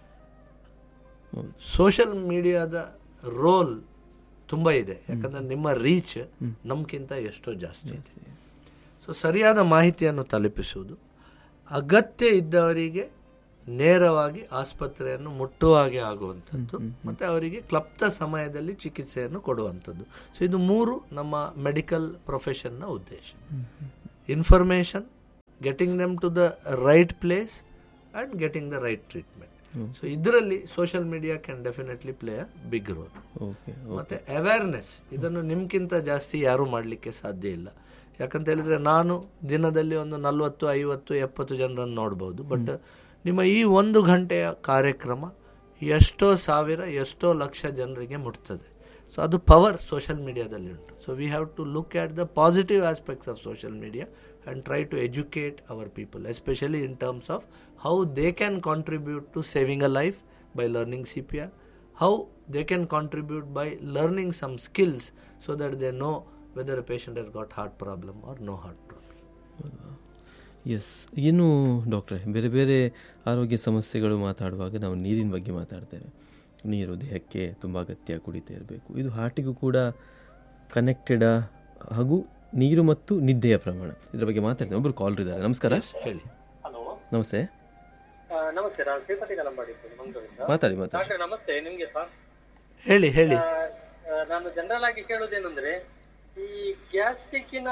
ಸೋಷಿಯಲ್ ಮೀಡಿಯಾದ ರೋಲ್ ತುಂಬ ಇದೆ ಯಾಕಂದ್ರೆ ನಿಮ್ಮ ರೀಚ್ ನಮ್ಗಿಂತ ಎಷ್ಟೋ ಜಾಸ್ತಿ ಇದೆ ಸೊ ಸರಿಯಾದ ಮಾಹಿತಿಯನ್ನು ತಲುಪಿಸುವುದು ಅಗತ್ಯ ಇದ್ದವರಿಗೆ ನೇರವಾಗಿ ಆಸ್ಪತ್ರೆಯನ್ನು ಮುಟ್ಟುವ ಹಾಗೆ ಆಗುವಂಥದ್ದು ಮತ್ತೆ ಅವರಿಗೆ ಕ್ಲಪ್ತ ಸಮಯದಲ್ಲಿ ಚಿಕಿತ್ಸೆಯನ್ನು ಕೊಡುವಂಥದ್ದು ಸೊ ಇದು ಮೂರು ನಮ್ಮ ಮೆಡಿಕಲ್ ಪ್ರೊಫೆಷನ್ನ ಉದ್ದೇಶ information getting them to the right place and getting the right treatment so ಇದರಲ್ಲಿ social media can definitely play a big role okay ಮತ್ತೆ ಅವೇರ್ನೆಸ್ ಇದನ್ನು ನಿಮ್ಗಿಂತ ಜಾಸ್ತಿ ಯಾರು ಮಾಡಲಿಕ್ಕೆ ಸಾಧ್ಯ ಇಲ್ಲ ಯಾಕಂತ ಹೇಳಿದ್ರೆ ನಾನು ದಿನದಲ್ಲಿ ಒಂದು ನಲ್ವತ್ತು ಐವತ್ತು ಎಪ್ಪತ್ತು ಜನರನ್ನು ನೋಡ್ಬೋದು ಬಟ್ ನಿಮ್ಮ ಈ ಒಂದು ಗಂಟೆಯ ಕಾರ್ಯಕ್ರಮ ಎಷ್ಟೋ ಸಾವಿರ ಎಷ್ಟೋ ಲಕ್ಷ ಜನರಿಗೆ ಮುಟ್ತದೆ ಸೊ ಅದು ಪವರ್ ಸೋಷಿಯಲ್ ಮೀಡಿಯಾದಲ್ಲಿ ಉಂಟು so we have to look at the positive aspects of social media and try to educate our people especially in terms of how they can contribute to saving a life by learning C P R how they can contribute by learning some skills so that they know whether a patient has got heart problem or no heart problem. Yes ಇನ್ನು ಡಾಕ್ಟ್ರೆ ಬೇರೆ ಬೇರೆ ಆರೋಗ್ಯ ಸಮಸ್ಯೆಗಳು ಮಾತಾಡುವಾಗ ನಾವು ನೀರಿನ ಬಗ್ಗೆ ಮಾತಾಡ್ತೇವೆ ನೀರು ದೇಹಕ್ಕೆ ತುಂಬ ಅಗತ್ಯ ಕುಡಿತಾ ಇರಬೇಕು ಇದು ಹಾರ್ಟಿಗೂ ಕೂಡ ಕನೆಕ್ಟೆಡ್ ಹಾಗೂ ನೀರು ಮತ್ತು ನಿದ್ದೆಯ ಪ್ರಮಾಣ ಇದರ ಬಗ್ಗೆ ಮಾತಾಡ್ತೇವೆ ಒಬ್ಬರು ಕಾಲ್ ಇದ್ದಾರೆ ನಮಸ್ಕಾರ ಹೇಳಿ ಹಲೋ ನಮಸ್ತೆ ನಮಸ್ತೆ ನಾನು ಶ್ರೀಪತಿ ಕಲಂಬಾಡಿದ್ದೇನೆ ಮಂಗಳೂರಿಂದ ಮಾತಾಡಿ ಮಾತಾಡಿ ಡಾಕ್ಟರ್ ನಮಸ್ತೆ ನಿಮ್ಗೆ ಸರ್ ಹೇಳಿ ಹೇಳಿ ಆ, ಆ, ನಾನು ಜನರಲ್ ಆಗಿ ಕೇಳೋದೇನಂದ್ರೆ ಈ ಗ್ಯಾಸ್ಟ್ರಿಕ್ಕಿನ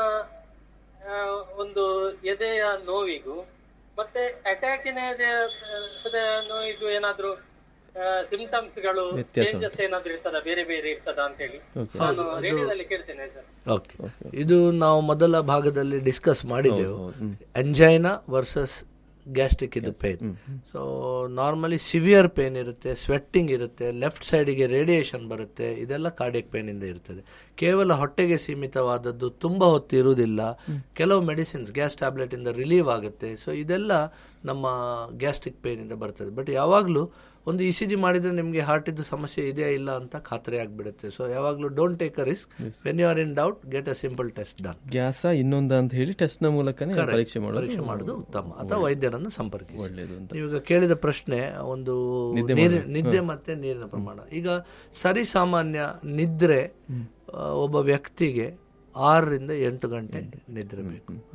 ಒಂದು ಎದೆಯ ನೋವಿಗೂ ಮತ್ತೆ ಅಟ್ಯಾಕಿನ ಎದೆಯ ಹೃದಯ ನೋವಿಗೂ ಏನಾದ್ರೂ ಸಿಂಪ್ಟಮ್ಸ್ ಗಳು ವ್ಯತ್ಯಾಸ ಚೇಂಜಸ್ ಏನಾದ್ರೂ ಇರ್ತದ ಬೇರೆ ಬೇರೆ ಇರ್ತದ ಅಂತ ಹೇಳಿ ಓಕೆ ನಾನು ರೇಡಿಯೋದಲ್ಲಿ ಕೇಳ್ತೇನೆ ಸರ್ ಓಕೆ ಇದು ನಾವು ಮೊದಲ ಭಾಗದಲ್ಲಿ ಡಿಸ್ಕಸ್ ಮಾಡಿದೆವು ಎಂಜೈನಾ ವರ್ಸಸ್ ಗ್ಯಾಸ್ಟ್ರಿಕ್ ಇದು pain so normally severe pain ಇರುತ್ತೆ ಸ್ವೆಟ್ಟಿಂಗ್ ಇರುತ್ತೆ ಲೆಫ್ಟ್ ಸೈಡಿಗೆ ರೇಡಿಯೇಷನ್ ಬರುತ್ತೆ ಇದೆಲ್ಲ ಕಾರ್ಡಿಯಕ್ ಪೇನ್ ಇಂದ ಇರ್ತದೆ ಕೇವಲ ಹೊಟ್ಟೆಗೆ ಸೀಮಿತವಾದದ್ದು ತುಂಬಾ ಹೊತ್ತು ಇರುವುದಿಲ್ಲ ಕೆಲವು ಮೆಡಿಸಿನ್ಸ್ ಗ್ಯಾಸ್ ಟ್ಯಾಬ್ಲೆಟ್ ಇಂದ ರಿಲೀವ್ ಆಗುತ್ತೆ ಸೊ ಇದೆಲ್ಲ ನಮ್ಮ ಗ್ಯಾಸ್ಟ್ರಿಕ್ ಪೇನ್ ಇಂದ ಬರ್ತದೆ ಬಟ್ ಯಾವಾಗಲೂ ಒಂದು ಇ ಸಿ ಜಿ ಮಾಡಿದ್ರೆ ನಿಮಗೆ ಹಾರ್ಟ್ ಇದ್ದು ಸಮಸ್ಯೆ ಇದೆಯಾ ಇಲ್ಲ ಅಂತ ಖಾತ್ರಿ ಆಗಿಬಿಡುತ್ತೆ ಸೊ ಯಾವಾಗಲೂ don't take a risk when you are in doubt get a simple test done ಗ್ಯಾಸ ಇನ್ನೊಂದ ಅಂತ ಹೇಳಿ ಟೆಸ್ಟ್ನ ಮೂಲಕನೇ ಪರೀಕ್ಷೆ ಮಾಡೋದು ಪರೀಕ್ಷೆ ಮಾಡೋದು ಉತ್ತಮ ಅಥವಾ ವೈದ್ಯರನ್ನು ಸಂಪರ್ಕಿಸಿ ಒಳ್ಳೆಯದು ಅಂತ ನೀವೀಗ ಕೇಳಿದ ಪ್ರಶ್ನೆ ಒಂದು ನೀರಿ- ನಿದ್ದೆ ಮತ್ತೆ ನೀರಿನ ಪ್ರಮಾಣ ಈಗ ಸರಿ ಸಾಮಾನ್ಯ ನಿದ್ರೆ ಆ, ಒಬ್ಬ ವ್ಯಕ್ತಿಗೆ ಆರರಿಂದ ಎಂಟು ಗಂಟೆ ನಿದ್ರೆ ಬೇಕು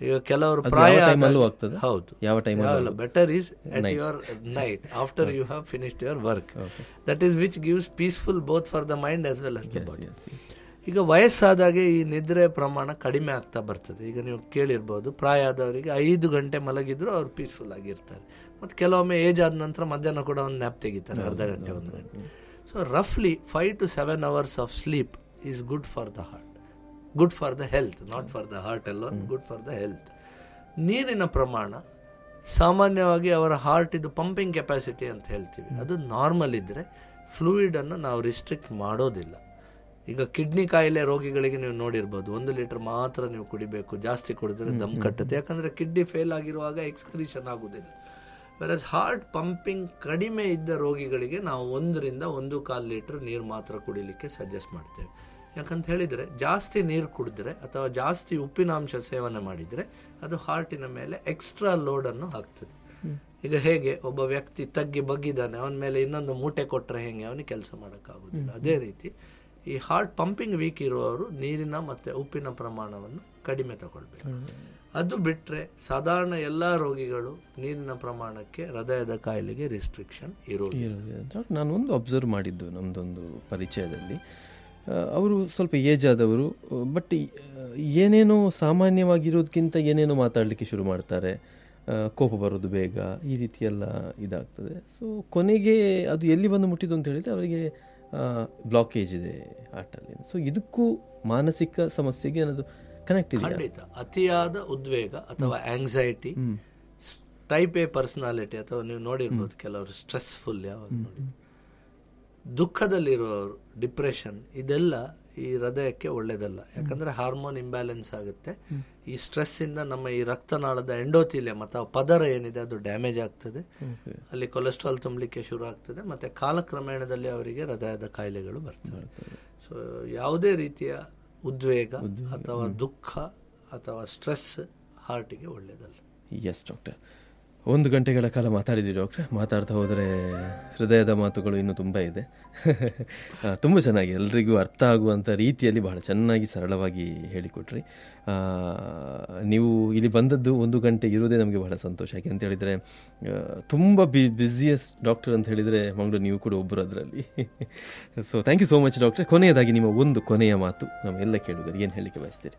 ಈಗ ಕೆಲವರು ಅದು ಪ್ರಾಯ ಯಾವ time ಆದಾಗ- ಅಲ್ಲೂ ಆಗ್ತದೆ? ಹೌದು ಯಾವ time ಅಲ್ಲೂ? Better is at your night after you have finished your work that is which gives peaceful both for the mind as well as the body Yes, yes. ಈಗ ವಯಸ್ಸಾದಾಗೆ ಈ ನಿದ್ರೆ ಪ್ರಮಾಣ ಕಡಿಮೆ ಆಗ್ತಾ ಬರ್ತದೆ ಈಗ ನೀವು ಕೇಳಿರ್ಬೋದು ಪ್ರಾಯ ಆದವರಿಗೆ ಐದು ಗಂಟೆ ಮಲಗಿದ್ರು ಅವ್ರು ಪೀಸ್ಫುಲ್ ಆಗಿರ್ತಾರೆ ಮತ್ತು ಕೆಲವೊಮ್ಮೆ ಏಜ್ ಆದ ನಂತರ ಮಧ್ಯಾಹ್ನ ಕೂಡ ಒಂದು ನ್ಯಾಪ್ ತೆಗಿತಾರೆ ಅರ್ಧ ಗಂಟೆ ಒಂದು ಗಂಟೆ ಸೊ ರಫ್ಲಿ five to seven hours of sleep is good for the heart good for the health not for the heart ಅಲ್ಲ ಗುಡ್ ಫಾರ್ ದ ಹೆಲ್ತ್ ನೀರಿನ ಪ್ರಮಾಣ ಸಾಮಾನ್ಯವಾಗಿ ಅವರ ಹಾರ್ಟ್ ಇದು ಪಂಪಿಂಗ್ ಕೆಪಾಸಿಟಿ ಅಂತ ಹೇಳ್ತೀವಿ ಅದು ನಾರ್ಮಲ್ ಇದ್ದರೆ ಫ್ಲೂಯಿಡನ್ನು ನಾವು ರಿಸ್ಟ್ರಿಕ್ಟ್ ಮಾಡೋದಿಲ್ಲ ಈಗ ಕಿಡ್ನಿ ಕಾಯಿಲೆ ರೋಗಿಗಳಿಗೆ ನೀವು ನೋಡಿರ್ಬೋದು ಒಂದು ಲೀಟರ್ ಮಾತ್ರ ನೀವು ಕುಡಿಬೇಕು ಜಾಸ್ತಿ ಕುಡಿದ್ರೆ ದಮ್ ಕಟ್ಟುತ್ತೆ ಯಾಕಂದರೆ ಕಿಡ್ನಿ ಫೇಲ್ ಆಗಿರುವಾಗ ಎಕ್ಸ್ಕ್ರೀಷನ್ ಆಗುವುದಿಲ್ಲ ವೆರಸ್ ಹಾರ್ಟ್ ಪಂಪಿಂಗ್ ಕಡಿಮೆ ಇದ್ದ ರೋಗಿಗಳಿಗೆ ನಾವು ಒಂದರಿಂದ ಒಂದು ಕಾಲು ಲೀಟರ್ ನೀರು ಮಾತ್ರ ಕುಡಿಲಿಕ್ಕೆ ಸಜೆಸ್ಟ್ ಮಾಡ್ತೇವೆ ಯಾಕಂತ ಹೇಳಿದರೆ ಜಾಸ್ತಿ ನೀರು ಕುಡಿದ್ರೆ ಅಥವಾ ಜಾಸ್ತಿ ಉಪ್ಪಿನಾಂಶ ಸೇವನೆ ಮಾಡಿದರೆ ಅದು ಹಾರ್ಟಿನ ಮೇಲೆ ಎಕ್ಸ್ಟ್ರಾ ಲೋಡನ್ನು ಹಾಕ್ತದೆ ಈಗ ಹೇಗೆ ಒಬ್ಬ ವ್ಯಕ್ತಿ ತಗ್ಗಿ ಬಗ್ಗಿದ್ದಾನೆ ಅವನ ಮೇಲೆ ಇನ್ನೊಂದು ಮೂಟೆ ಕೊಟ್ಟರೆ ಹೆಂಗೆ ಅವನಿಗೆ ಕೆಲಸ ಮಾಡೋಕ್ಕಾಗೋದಿಲ್ಲ ಅದೇ ರೀತಿ ಈ ಹಾರ್ಟ್ ಪಂಪಿಂಗ್ ವೀಕ್ ಇರುವವರು ನೀರಿನ ಮತ್ತು ಉಪ್ಪಿನ ಪ್ರಮಾಣವನ್ನು ಕಡಿಮೆ ತಗೊಳ್ಬೇಕು ಅದು ಬಿಟ್ಟರೆ ಸಾಧಾರಣ ಎಲ್ಲ ರೋಗಿಗಳು ನೀರಿನ ಪ್ರಮಾಣಕ್ಕೆ ಹೃದಯದ ಕಾಯಿಲೆಗೆ ರಿಸ್ಟ್ರಿಕ್ಷನ್ ಇರೋದಿಲ್ಲ ಡಾಕ್ಟರ್ ನಾನು ಒಂದು ಅಬ್ಸರ್ವ್ ಮಾಡಿದ್ದು ನಮ್ಮದೊಂದು ಪರಿಚಯದಲ್ಲಿ ಆ, ಅವರು ಸ್ವಲ್ಪ ಏಜ್ ಆದವರು ಬಟ್ ಏನೇನೋ ಸಾಮಾನ್ಯವಾಗಿರೋದಕ್ಕಿಂತ ಏನೇನೋ ಮಾತಾಡಲಿಕ್ಕೆ ಶುರು ಮಾಡ್ತಾರೆ ಆ, ಕೋಪ ಬರೋದು ಬೇಗ ಈ ರೀತಿ ಎಲ್ಲ ಇದಾಗ್ತದೆ ಸೊ ಕೊನೆಗೆ ಅದು ಎಲ್ಲಿ ಬಂದು ಮುಟ್ಟಿದ್ದು ಅಂತ ಹೇಳಿದರೆ ಅವರಿಗೆ ಬ್ಲಾಕೇಜ್ ಇದೆ ಆಟಲ್ಲಿ ಸೊ ಇದಕ್ಕೂ ಮಾನಸಿಕ ಸಮಸ್ಯೆಗೆ ಅನ್ನೋದು ಕನೆಕ್ಟ್ ಇದೆ ಖಂಡಿತ ಅತಿಯಾದ ಉದ್ವೇಗ ಅಥವಾ ಆಂಗ್ಸೈಟಿ ಟೈಪ್ ಎ ಪರ್ಸನಾಲಿಟಿ ಅಥವಾ ನೀವು ನೋಡಿರ್ಬೋದು ಕೆಲವರು ಸ್ಟ್ರೆಸ್ಫುಲ್ ಯಾವಾಗ ನೋಡಿ ದುಃಖದಲ್ಲಿರುವವರು ಡಿಪ್ರೆಷನ್ ಇದೆಲ್ಲ ಈ ಹೃದಯಕ್ಕೆ ಒಳ್ಳೇದಲ್ಲ ಯಾಕಂದ್ರೆ ಹಾರ್ಮೋನ್ ಇಂಬ್ಯಾಲೆನ್ಸ್ ಆಗುತ್ತೆ ಈ ಸ್ಟ್ರೆಸ್ ಇಂದ ನಮ್ಮ ಈ ರಕ್ತನಾಳದ ಎಂಡೋಥಿಲಿಯಂ ಅಥವಾ ಪದರ ಏನಿದೆ ಅದು ಡ್ಯಾಮೇಜ್ ಆಗ್ತದೆ ಅಲ್ಲಿ ಕೊಲೆಸ್ಟ್ರಾಲ್ ತುಂಬಲಿಕ್ಕೆ ಶುರು ಆಗ್ತದೆ ಮತ್ತೆ ಕಾಲಕ್ರಮೇಣದಲ್ಲಿ ಅವರಿಗೆ ಹೃದಯದ ಕಾಯಿಲೆಗಳು ಬರ್ತವೆ ಸೊ ಯಾವುದೇ ರೀತಿಯ ಉದ್ವೇಗ ಅಥವಾ ದುಃಖ ಅಥವಾ ಸ್ಟ್ರೆಸ್ ಹಾರ್ಟಿಗೆ ಒಳ್ಳೆಯದಲ್ಲ ಎಸ್ ಡಾಕ್ಟರ್ ಒಂದು ಗಂಟೆಗಳ ಕಾಲ ಮಾತಾಡಿದ್ವಿ ಡಾಕ್ಟರ್ ಮಾತಾಡ್ತಾ ಹೋದರೆ ಹೃದಯದ ಮಾತುಗಳು ಇನ್ನೂ ತುಂಬ ಇದೆ ಆ, ತುಂಬ ಚೆನ್ನಾಗಿ ಎಲ್ರಿಗೂ ಅರ್ಥ ಆಗುವಂಥ ರೀತಿಯಲ್ಲಿ ಬಹಳ ಚೆನ್ನಾಗಿ ಸರಳವಾಗಿ ಹೇಳಿಕೊಟ್ರಿ ಆ, ನೀವು ಇಲ್ಲಿ ಬಂದದ್ದು ಒಂದು ಗಂಟೆ ಇರೋದೇ ನಮಗೆ ಬಹಳ ಸಂತೋಷ ಯಾಕೆ ಅಂತ ಹೇಳಿದರೆ ತುಂಬ ಬಿ ಬ್ಯುಸಿಯಸ್ಟ್ ಡಾಕ್ಟರ್ ಅಂತ ಹೇಳಿದರೆ ಮಂಗಳೂರು ನೀವು ಕೂಡ ಒಬ್ಬರು ಅದರಲ್ಲಿ so thank you so much doctor ಕೊನೆಯದಾಗಿ ನಿಮ್ಮ ಒಂದು ಕೊನೆಯ ಮಾತು ನಮ್ಮೆಲ್ಲ ಕೇಳುಗರು ಏನು ಹೇಳಲಿಕ್ಕೆ ಬಯಸ್ತೀರಿ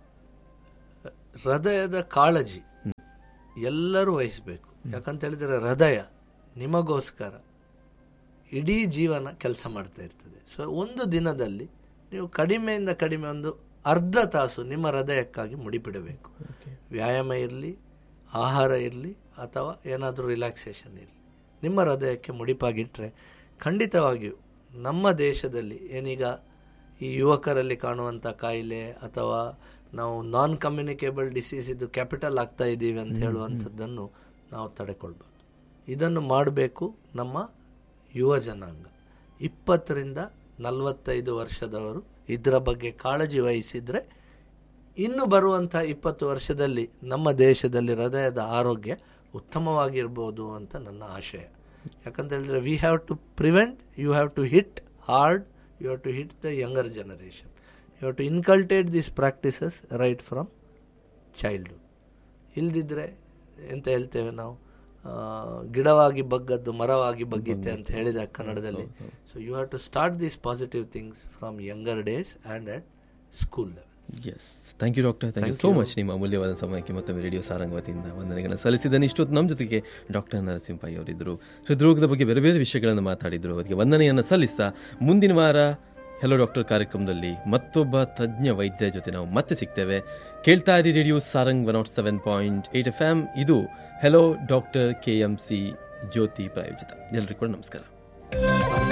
ಹೃದಯದ ಕಾಳಜಿ ಎಲ್ಲರೂ ವಹಿಸಬೇಕು ಯಾಕಂತ ಹೇಳಿದ್ರೆ ಹೃದಯ ನಿಮಗೋಸ್ಕರ ಇಡೀ ಜೀವನ ಕೆಲಸ ಮಾಡ್ತಾ ಇರ್ತದೆ ಸೊ ಒಂದು ದಿನದಲ್ಲಿ ನೀವು ಕಡಿಮೆಯಿಂದ ಕಡಿಮೆ ಒಂದು ಅರ್ಧ ತಾಸು ನಿಮ್ಮ ಹೃದಯಕ್ಕಾಗಿ ಮುಡಿಪಿಡಬೇಕು ವ್ಯಾಯಾಮ ಇರಲಿ ಆಹಾರ ಇರಲಿ ಅಥವಾ ಏನಾದರೂ ರಿಲ್ಯಾಕ್ಸೇಷನ್ ಇರಲಿ ನಿಮ್ಮ ಹೃದಯಕ್ಕೆ ಮುಡಿಪಾಗಿಟ್ಟರೆ ಖಂಡಿತವಾಗಿಯೂ ನಮ್ಮ ದೇಶದಲ್ಲಿ ಏನೀಗ ಈ ಯುವಕರಲ್ಲಿ ಕಾಣುವಂಥ ಕಾಯಿಲೆ ಅಥವಾ ನಾವು ನಾನ್ ಕಮ್ಯುನಿಕೇಬಲ್ ಡಿಸೀಸ್ ಇದು ಕ್ಯಾಪಿಟಲ್ ಆಗ್ತಾ ಇದ್ದೀವಿ ಅಂತ ಹೇಳುವಂಥದ್ದನ್ನು ನಾವು ತಡೆಕೊಳ್ಬೋದು ಇದನ್ನು ಮಾಡಬೇಕು ನಮ್ಮ ಯುವ ಜನಾಂಗ ಇಪ್ಪತ್ತರಿಂದ ನಲವತ್ತೈದು ವರ್ಷದವರು ಇದರ ಬಗ್ಗೆ ಕಾಳಜಿ ವಹಿಸಿದರೆ ಇನ್ನು ಬರುವಂಥ ಇಪ್ಪತ್ತು ವರ್ಷದಲ್ಲಿ ನಮ್ಮ ದೇಶದಲ್ಲಿ ಹೃದಯದ ಆರೋಗ್ಯ ಉತ್ತಮವಾಗಿರ್ಬೋದು ಅಂತ ನನ್ನ ಆಶಯ ಯಾಕಂತ ಹೇಳಿದ್ರೆ we have to prevent you have to hit hard you have to hit the younger generation you have to inculcate these practices right from childhood ಇಲ್ದಿದ್ರೆ ಎಂತ ಹೇಳ್ತೇವೆ ನಾವು ಆ, ಗಿಡವಾಗಿ ಬಗ್ಗದ್ದು ಮರವಾಗಿ ಬಗ್ಗಿತ್ತೆ ಅಂತ ಹೇಳಿದ ಕನ್ನಡದಲ್ಲಿ so you have to start these positive things from younger days and at school level yes thank you doctor thank you so much ನಿಮ್ಮ ಅಮೂಲ್ಯವಾದ ಸಮಯಕ್ಕೆ ಮತ್ತೊಮ್ಮೆ ರೇಡಿಯೋ ಸಾರಂಗ್ ವತಿಯಿಂದ ವಂದನೆಗಳನ್ನು ಸಲ್ಲಿಸಿದ್ದೇನೆ ಇಷ್ಟೊತ್ತು ನಮ್ಮ ಜೊತೆಗೆ ಡಾಕ್ಟರ್ ನರಸಿಂಹೈ ಅವರಿದ್ದರು ಹೃದ್ರೋಗದ ಬಗ್ಗೆ ಬೇರೆ ಬೇರೆ ವಿಷಯಗಳನ್ನು ಮಾತಾಡಿದರು ಅವರಿಗೆ ವಂದನೆಯನ್ನು ಸಲ್ಲಿಸ್ತಾ ಮುಂದಿನ ವಾರ ಹೆಲೋ ಡಾಕ್ಟರ್ ಕಾರ್ಯಕ್ರಮದಲ್ಲಿ ಮತ್ತೊಬ್ಬ ತಜ್ಞ ವೈದ್ಯರ ಜೊತೆ ನಾವು ಮತ್ತೆ ಸಿಗ್ತೇವೆ ಕೇಳ್ತಾ ಇರಿ radio Sarang one nought seven point eight F M ಇದು hello doctor K M C Jyothi ಪ್ರಾಯೋಜಿತ ಎಲ್ಲರಿಗೂ ಕೂಡ ನಮಸ್ಕಾರ